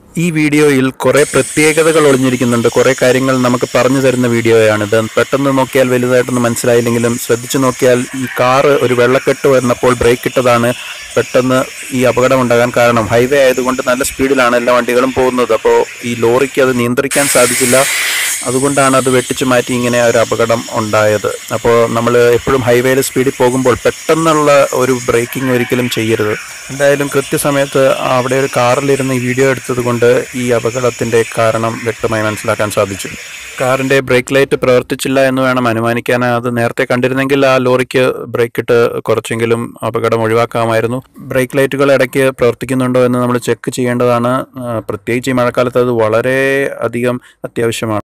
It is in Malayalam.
ഈ വീഡിയോയിൽ കുറേ പ്രത്യേകതകൾ ഒളിഞ്ഞിരിക്കുന്നുണ്ട് കുറേ കാര്യങ്ങൾ നമുക്ക് പറഞ്ഞു തരുന്ന വീഡിയോയാണിത് പെട്ടെന്ന് നോക്കിയാൽ വലുതായിട്ടൊന്നും മനസ്സിലായില്ലെങ്കിലും ശ്രദ്ധിച്ചു നോക്കിയാൽ ഈ കാറ് ഒരു വെള്ളക്കെട്ട് വന്നപ്പോൾ ബ്രേക്ക് ഇട്ടതാണ് പെട്ടെന്ന് ഈ അപകടം ഉണ്ടാകാൻ കാരണം ഹൈവേ ആയതുകൊണ്ട് നല്ല സ്പീഡിലാണ് എല്ലാ വണ്ടികളും പോകുന്നത് അപ്പോൾ ഈ ലോറിക്ക് അത് നിയന്ത്രിക്കാൻ സാധിച്ചില്ല അതുകൊണ്ടാണ് അത് വെട്ടിച്ചു മാറ്റി ഇങ്ങനെ ഒരു അപകടം ഉണ്ടായത് അപ്പോൾ നമ്മൾ എപ്പോഴും ഹൈവേയിൽ സ്പീഡിൽ പോകുമ്പോൾ പെട്ടെന്നുള്ള ഒരു ബ്രേക്കിംഗ് ഒരിക്കലും ചെയ്യരുത് എന്തായാലും കൃത്യസമയത്ത് അവിടെ ഒരു കാറിലിരുന്ന് ഈ വീഡിയോ എടുത്തത് കൊണ്ട് ഈ അപകടത്തിൻ്റെ കാരണം വ്യക്തമായി മനസ്സിലാക്കാൻ സാധിച്ചു കാറിൻ്റെ ബ്രേക്ക് ലൈറ്റ് പ്രവർത്തിച്ചില്ല എന്ന് വേണം അനുമാനിക്കാൻ അത് നേരത്തെ കണ്ടിരുന്നെങ്കിൽ ആ ലോറിക്ക് ബ്രേക്ക് ഇട്ട് കുറച്ചെങ്കിലും അപകടം ഒഴിവാക്കാമായിരുന്നു ബ്രേക്ക് ലൈറ്റുകൾ ഇടയ്ക്ക് പ്രവർത്തിക്കുന്നുണ്ടോ എന്ന് നമ്മൾ ചെക്ക് ചെയ്യേണ്ടതാണ് ആ, പ്രത്യേകിച്ച് ഈ മഴക്കാലത്ത് അത് വളരെ അധികം അത്യാവശ്യമാണ്